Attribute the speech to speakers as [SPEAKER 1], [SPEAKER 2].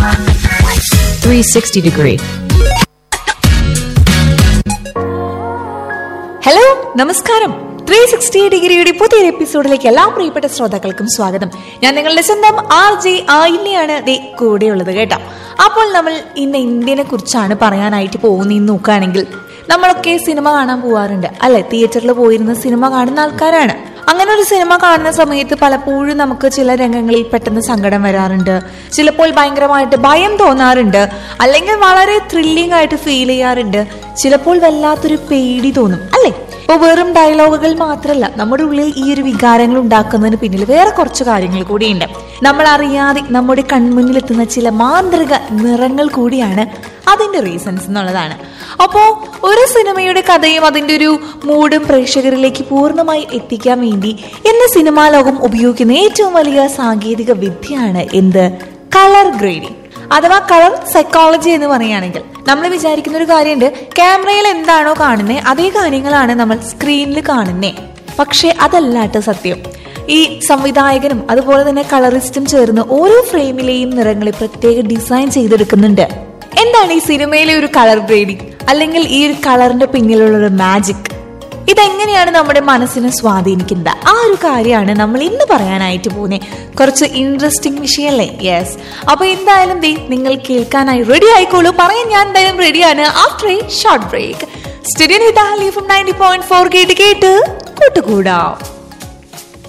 [SPEAKER 1] 360 degree.
[SPEAKER 2] Hello നമസ്കാരം three sixty ഡിഗ്രിയുടെ പുതിയൊരു എപ്പിസോഡിലേക്ക് എല്ലാ പ്രിയപ്പെട്ട ശ്രോതാക്കൾക്കും സ്വാഗതം ഞാൻ നിങ്ങളുടെ സ്വന്തം ആർ ജെ ആയില്യാണ് ദേ കൂടെയുള്ളത് കേട്ടോ അപ്പോൾ നമ്മൾ ഇന്ന് ഇന്ത്യനെ കുറിച്ചാണ് പറയാനായിട്ട് പോകുന്നതെന്ന് നോക്കുകയാണെങ്കിൽ നമ്മളൊക്കെ സിനിമ കാണാൻ പോവാറുണ്ട് അല്ലെ തിയേറ്ററിൽ പോയിരുന്ന സിനിമ കാണുന്ന ആൾക്കാരാണ് അങ്ങനെ ഒരു സിനിമ കാണുന്ന സമയത്ത് പലപ്പോഴും നമുക്ക് ചില രംഗങ്ങളിൽ പെട്ടെന്ന് സങ്കടം വരാറുണ്ട് ചിലപ്പോൾ ഭയങ്കരമായിട്ട് ഭയം തോന്നാറുണ്ട് അല്ലെങ്കിൽ വളരെ ത്രില്ലിംഗ് ആയിട്ട് ഫീൽ ചെയ്യാറുണ്ട് ചിലപ്പോൾ വല്ലാത്തൊരു പേടി തോന്നും അല്ലേ ഇപ്പൊ വെറും ഡയലോഗുകൾ മാത്രമല്ല നമ്മുടെ ഉള്ളിൽ ഈ ഒരു വികാരങ്ങൾ ഉണ്ടാക്കുന്നതിന് പിന്നിൽ വേറെ കുറച്ച് കാര്യങ്ങൾ കൂടിയുണ്ട് നമ്മൾ അറിയാതെ നമ്മുടെ കൺമുന്നിൽ എത്തുന്ന ചില മാന്ത്രിക നിറങ്ങൾ കൂടിയാണ് അതിന്റെ റീസൺസ് എന്നുള്ളതാണ് അപ്പോ ഒരു സിനിമയുടെ കഥയും അതിന്റെ ഒരു മൂഡും പ്രേക്ഷകരിലേക്ക് പൂർണ്ണമായി എത്തിക്കാൻ വേണ്ടി ഇന്ന് സിനിമാ ലോകം ഉപയോഗിക്കുന്ന ഏറ്റവും വലിയ സാങ്കേതിക വിദ്യയാണ് എന്ത് കളർ ഗ്രേഡിംഗ് അഥവാ കളർ സൈക്കോളജി എന്ന് പറയുകയാണെങ്കിൽ നമ്മൾ വിചാരിക്കുന്ന ഒരു കാര്യമുണ്ട് ക്യാമറയിൽ എന്താണോ കാണുന്നത് അതേ കാര്യങ്ങളാണ് നമ്മൾ സ്ക്രീനിൽ കാണുന്നത് പക്ഷെ അതല്ലാട്ട് സത്യം ഈ സംവിധായകനും അതുപോലെ തന്നെ കളറിസ്റ്റും ചേർന്ന് ഓരോ ഫ്രെയിമിലെയും നിറങ്ങളെ പ്രത്യേക ഡിസൈൻ ചെയ്തെടുക്കുന്നുണ്ട് എന്താണ് ഈ സിനിമയിലെ ഒരു കളർ ഗ്രേഡിംഗ് അല്ലെങ്കിൽ ഈ ഒരു കളറിന്റെ പിന്നിലുള്ള ഒരു മാജിക് ഇതെങ്ങനെയാണ് നമ്മുടെ മനസ്സിനെ സ്വാധീനിക്കുന്നത് ആ ഒരു കാര്യമാണ് നമ്മൾ ഇന്ന് പറയാനായിട്ട് പോകുന്നത് കുറച്ച് ഇൻട്രസ്റ്റിംഗ് വിഷയമല്ലേ യെസ് അപ്പൊ എന്തായാലും ദേ നിങ്ങൾ കേൾക്കാനായി റെഡി ആയിക്കോളൂ പറയാൻ ഞാൻ എന്തായാലും റെഡിയാണ് after a short break studio from ninety point four കേട്ട് കേട്ട് കൂട്ടുകൂടാം